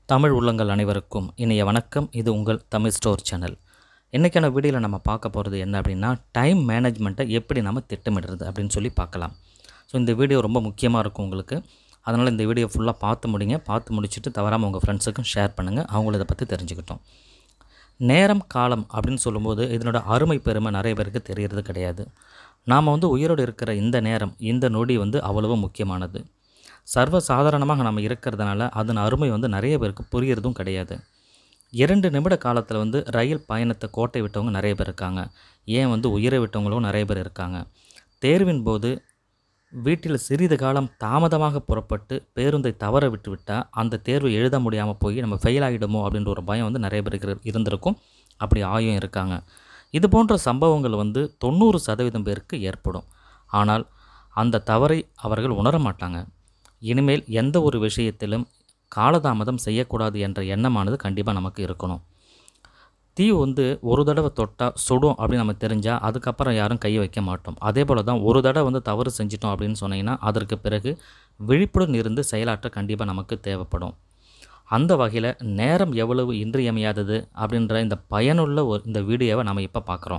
தமிழ் உள்ளங்கள் அனைவருக்கும் இனிய வணக்கம் இது உங்கள் தமிழ் ஸ்டோர் சேனல் இன்றைக்கான வீடியோவில் நம்ம பார்க்க போகிறது என்ன அப்படின்னா டைம் மேனேஜ்மெண்ட்டை எப்படி நம்ம திட்டமிடுறது அப்படின்னு சொல்லி பார்க்கலாம் ஸோ இந்த வீடியோ ரொம்ப முக்கியமாக இருக்கும் உங்களுக்கு அதனால் இந்த வீடியோ ஃபுல்லாக பார்த்து முடிங்க பார்த்து முடிச்சுட்டு தவறாமல் உங்கள் ஃப்ரெண்ட்ஸுக்கும் ஷேர் பண்ணுங்கள் அவங்கள இதை பற்றி தெரிஞ்சுக்கிட்டோம் நேரம் காலம் அப்படின்னு சொல்லும்போது இதனோட அருமை பெருமை நிறைய பேருக்கு தெரியறது கிடையாது நாம் வந்து உயிரோடு இருக்கிற இந்த நேரம் இந்த நொடி வந்து அவ்வளவு முக்கியமானது சர்வ சாதாரணமாக நம்ம இருக்கிறதுனால அதன் அருமை வந்து நிறைய பேருக்கு புரியறதும் கிடையாது இரண்டு நிமிட காலத்தில் வந்து ரயில் பயணத்தை கோட்டை விட்டவங்க நிறைய பேர் இருக்காங்க ஏன் வந்து உயிரை விட்டவங்களும் நிறைய பேர் இருக்காங்க தேர்வின் போது வீட்டில் சிறிது காலம் தாமதமாக புறப்பட்டு பேருந்தை தவற விட்டு விட்டால் அந்த தேர்வு எழுத முடியாமல் போய் நம்ம ஃபெயில் ஆகிடுமோ அப்படின்ற ஒரு பயம் வந்து நிறைய பேருக்கு இரு- இருந்திருக்கும் அப்படி ஆயும் இருக்காங்க இது போன்ற சம்பவங்கள் வந்து தொண்ணூறு சதவீதம் பேருக்கு ஏற்படும் ஆனால் அந்த தவறை அவர்கள் உணர மாட்டாங்க இனிமேல் எந்த ஒரு விஷயத்திலும் காலதாமதம் செய்யக்கூடாது என்ற எண்ணமானது கண்டிப்பாக நமக்கு இருக்கணும் தீ வந்து ஒரு தடவை தொட்டால் சுடும் அப்படின்னு நம்ம தெரிஞ்சால் அதுக்கப்புறம் யாரும் கை வைக்க மாட்டோம் அதே போல் தான் ஒரு தடவை வந்து தவறு செஞ்சிட்டோம் அப்படின்னு சொன்னீங்கன்னா அதற்கு பிறகு விழிப்புடன் இருந்து செயலாற்ற கண்டிப்பாக நமக்கு தேவைப்படும் அந்த வகையில் நேரம் எவ்வளவு இன்றியமையாதது அப்படின்ற இந்த பயனுள்ள ஒரு இந்த வீடியோவை நம்ம இப்போ பார்க்குறோம்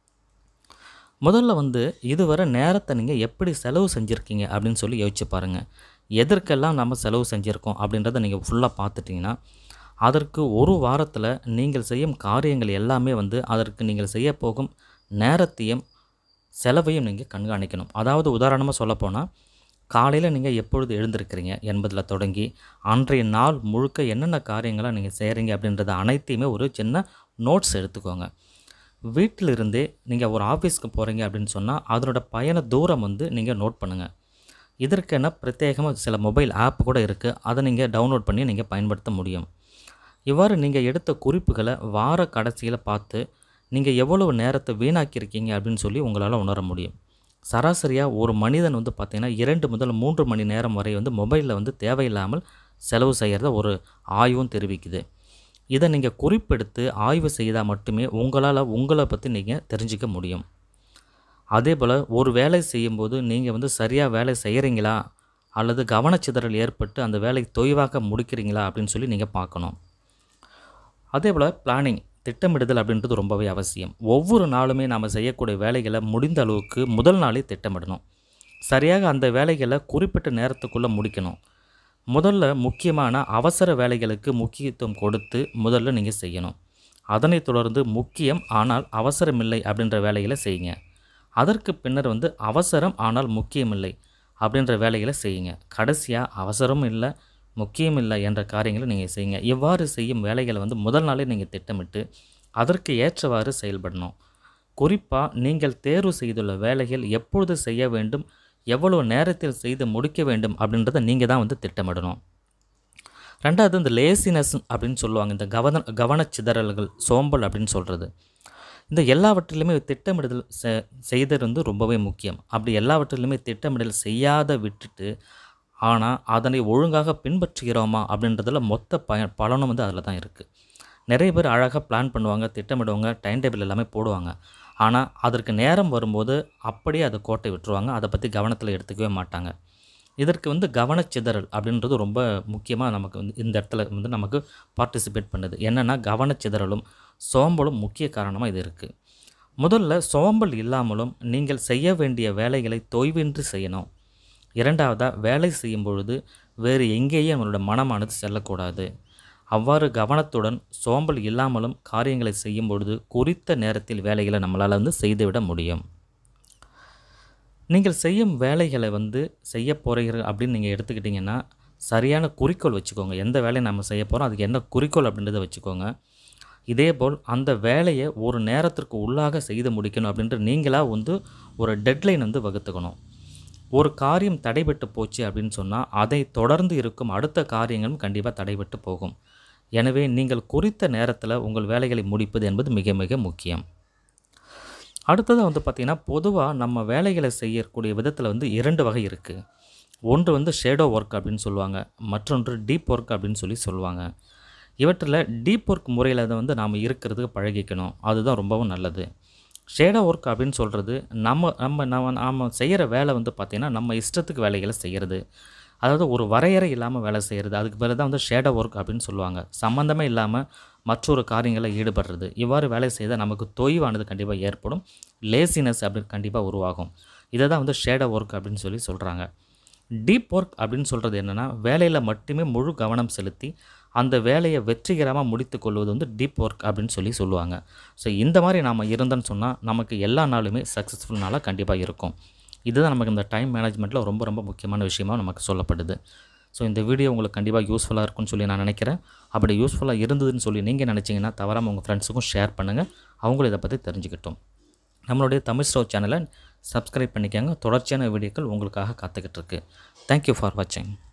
முதல்ல வந்து இதுவரை நேரத்தை நீங்கள் எப்படி செலவு செஞ்சுருக்கீங்க அப்படின்னு சொல்லி யோசிச்சு பாருங்கள் எதற்கெல்லாம் நம்ம செலவு செஞ்சுருக்கோம் அப்படின்றத நீங்கள் ஃபுல்லாக பார்த்துட்டிங்கன்னா அதற்கு ஒரு வாரத்தில் நீங்கள் செய்யும் காரியங்கள் எல்லாமே வந்து அதற்கு நீங்கள் செய்ய போகும் நேரத்தையும் செலவையும் நீங்கள் கண்காணிக்கணும் அதாவது உதாரணமாக சொல்லப்போனால் காலையில் நீங்கள் எப்பொழுது எழுந்திருக்கிறீங்க என்பதில் தொடங்கி அன்றைய நாள் முழுக்க என்னென்ன காரியங்களை நீங்கள் செய்கிறீங்க அப்படின்றத அனைத்தையுமே ஒரு சின்ன நோட்ஸ் எடுத்துக்கோங்க வீட்டிலிருந்தே நீங்கள் ஒரு ஆஃபீஸ்க்கு போகிறீங்க அப்படின்னு சொன்னால் அதனோட பயண தூரம் வந்து நீங்கள் நோட் பண்ணுங்கள் இதற்கென பிரத்யேகமாக சில மொபைல் ஆப் கூட இருக்குது அதை நீங்கள் டவுன்லோட் பண்ணி நீங்கள் பயன்படுத்த முடியும் இவ்வாறு நீங்கள் எடுத்த குறிப்புகளை வார கடைசியில் பார்த்து நீங்கள் எவ்வளவு நேரத்தை வீணாக்கியிருக்கீங்க அப்படின்னு சொல்லி உங்களால் உணர முடியும் சராசரியாக ஒரு மனிதன் வந்து பார்த்திங்கன்னா இரண்டு முதல் மூன்று மணி நேரம் வரை வந்து மொபைலில் வந்து தேவையில்லாமல் செலவு செய்கிறத ஒரு ஆய்வும் தெரிவிக்குது இதை நீங்கள் குறிப்பெடுத்து ஆய்வு செய்தால் மட்டுமே உங்களால் உங்களை பற்றி நீங்கள் தெரிஞ்சிக்க முடியும் அதே போல் ஒரு வேலை செய்யும்போது நீங்கள் வந்து சரியாக வேலை செய்கிறீங்களா அல்லது கவனச்சிதறல் ஏற்பட்டு அந்த வேலை தொய்வாக முடிக்கிறீங்களா அப்படின்னு சொல்லி நீங்கள் பார்க்கணும் அதே போல் பிளானிங் திட்டமிடுதல் அப்படின்றது ரொம்பவே அவசியம் ஒவ்வொரு நாளுமே நாம் செய்யக்கூடிய வேலைகளை முடிந்த அளவுக்கு முதல் நாளே திட்டமிடணும் சரியாக அந்த வேலைகளை குறிப்பிட்ட நேரத்துக்குள்ளே முடிக்கணும் முதல்ல முக்கியமான அவசர வேலைகளுக்கு முக்கியத்துவம் கொடுத்து முதல்ல நீங்கள் செய்யணும் அதனைத் தொடர்ந்து முக்கியம் ஆனால் அவசரமில்லை அப்படின்ற வேலைகளை செய்யுங்க அதற்கு பின்னர் வந்து அவசரம் ஆனால் முக்கியமில்லை அப்படின்ற வேலைகளை செய்யுங்க கடைசியாக அவசரமும் இல்லை முக்கியம் இல்லை என்ற காரியங்களை நீங்கள் செய்யுங்க இவ்வாறு செய்யும் வேலைகளை வந்து முதல் நாளே நீங்கள் திட்டமிட்டு அதற்கு ஏற்றவாறு செயல்படணும் குறிப்பாக நீங்கள் தேர்வு செய்துள்ள வேலைகள் எப்பொழுது செய்ய வேண்டும் எவ்வளவு நேரத்தில் செய்து முடிக்க வேண்டும் அப்படின்றத நீங்கள் தான் வந்து திட்டமிடணும் ரெண்டாவது இந்த லேசினஸ் அப்படின்னு சொல்லுவாங்க இந்த கவன கவனச்சிதறல்கள் சோம்பல் அப்படின்னு சொல்கிறது இந்த எல்லாவற்றிலுமே திட்டமிடுதல் செ செய்தது வந்து ரொம்பவே முக்கியம் அப்படி எல்லாவற்றிலுமே திட்டமிடல் செய்யாத விட்டுட்டு ஆனால் அதனை ஒழுங்காக பின்பற்றுகிறோமா அப்படின்றதுல மொத்த பய பலனும் வந்து அதில் தான் இருக்குது நிறைய பேர் அழகாக பிளான் பண்ணுவாங்க திட்டமிடுவாங்க டைம் டேபிள் எல்லாமே போடுவாங்க ஆனால் அதற்கு நேரம் வரும்போது அப்படியே அதை கோட்டை விட்டுருவாங்க அதை பற்றி கவனத்தில் எடுத்துக்கவே மாட்டாங்க இதற்கு வந்து கவனச்சிதறல் அப்படின்றது ரொம்ப முக்கியமாக நமக்கு வந்து இந்த இடத்துல வந்து நமக்கு பார்ட்டிசிபேட் பண்ணுது என்னென்னா கவனச்சிதறலும் சோம்பலும் முக்கிய காரணமாக இது இருக்குது முதல்ல சோம்பல் இல்லாமலும் நீங்கள் செய்ய வேண்டிய வேலைகளை தொய்வின்றி செய்யணும் இரண்டாவதாக வேலை செய்யும் பொழுது வேறு எங்கேயும் நம்மளோட மனமானது செல்லக்கூடாது அவ்வாறு கவனத்துடன் சோம்பல் இல்லாமலும் காரியங்களை செய்யும் பொழுது குறித்த நேரத்தில் வேலைகளை நம்மளால் வந்து செய்துவிட முடியும் நீங்கள் செய்யும் வேலைகளை வந்து செய்ய போகிறீர்கள் அப்படின்னு நீங்கள் எடுத்துக்கிட்டிங்கன்னா சரியான குறிக்கோள் வச்சுக்கோங்க எந்த வேலையை நம்ம செய்ய போகிறோம் அதுக்கு என்ன குறிக்கோள் அப்படின்றத வச்சுக்கோங்க இதேபோல் அந்த வேலையை ஒரு நேரத்திற்கு உள்ளாக செய்து முடிக்கணும் அப்படின்ட்டு நீங்களாக வந்து ஒரு டெட்லைன் வந்து வகுத்துக்கணும் ஒரு காரியம் தடைபட்டு போச்சு அப்படின்னு சொன்னால் அதை தொடர்ந்து இருக்கும் அடுத்த காரியங்களும் கண்டிப்பாக தடைபட்டு போகும் எனவே நீங்கள் குறித்த நேரத்தில் உங்கள் வேலைகளை முடிப்பது என்பது மிக மிக முக்கியம் அடுத்தது வந்து பார்த்திங்கன்னா பொதுவாக நம்ம வேலைகளை செய்யக்கூடிய விதத்தில் வந்து இரண்டு வகை இருக்குது ஒன்று வந்து ஷேடோ ஒர்க் அப்படின்னு சொல்லுவாங்க மற்றொன்று டீப் ஒர்க் அப்படின்னு சொல்லி சொல்லுவாங்க இவற்றில் டீப் ஒர்க் முறையில் அதை வந்து நாம் இருக்கிறதுக்கு பழகிக்கணும் அதுதான் ரொம்பவும் நல்லது ஷேடோ ஒர்க் அப்படின்னு சொல்கிறது நம்ம நம்ம நம்ம நாம் செய்கிற வேலை வந்து பார்த்திங்கன்னா நம்ம இஷ்டத்துக்கு வேலைகளை செய்கிறது அதாவது ஒரு வரையறை இல்லாமல் வேலை செய்கிறது அதுக்கு பேர் தான் வந்து ஷேடோ ஒர்க் அப்படின்னு சொல்லுவாங்க சம்மந்தமே இல்லாமல் மற்றொரு காரியங்களில் ஈடுபடுறது இவ்வாறு வேலை செய்தால் நமக்கு தொய்வானது கண்டிப்பாக ஏற்படும் லேசினஸ் அப்படின்னு கண்டிப்பாக உருவாகும் இதை தான் வந்து ஷேடோ ஒர்க் அப்படின்னு சொல்லி சொல்கிறாங்க டீப் ஒர்க் அப்படின்னு சொல்கிறது என்னென்னா வேலையில் மட்டுமே முழு கவனம் செலுத்தி அந்த வேலையை வெற்றிகரமாக முடித்து கொள்வது வந்து டீப் ஒர்க் அப்படின்னு சொல்லி சொல்லுவாங்க ஸோ இந்த மாதிரி நாம் இருந்தோன்னு சொன்னால் நமக்கு எல்லா நாளுமே சக்ஸஸ்ஃபுல் நாளாக கண்டிப்பாக இருக்கும் இதுதான் நமக்கு இந்த டைம் மேனேஜ்மெண்ட்டில் ரொம்ப ரொம்ப முக்கியமான விஷயமா நமக்கு சொல்லப்படுது ஸோ இந்த வீடியோ உங்களுக்கு கண்டிப்பாக யூஸ்ஃபுல்லாக இருக்கும்னு சொல்லி நான் நினைக்கிறேன் அப்படி யூஸ்ஃபுல்லாக இருந்ததுன்னு சொல்லி நீங்கள் நினச்சிங்கன்னா தவறாமல் உங்கள் ஃப்ரெண்ட்ஸுக்கும் ஷேர் பண்ணுங்கள் அவங்களும் இதை பற்றி தெரிஞ்சுக்கிட்டோம் நம்மளுடைய தமிழ் ஸ்டோர் சேனலை சப்ஸ்கிரைப் பண்ணிக்கோங்க தொடர்ச்சியான வீடியோக்கள் உங்களுக்காக காத்துக்கிட்டு இருக்கு தேங்க்யூ ஃபார் வாட்சிங்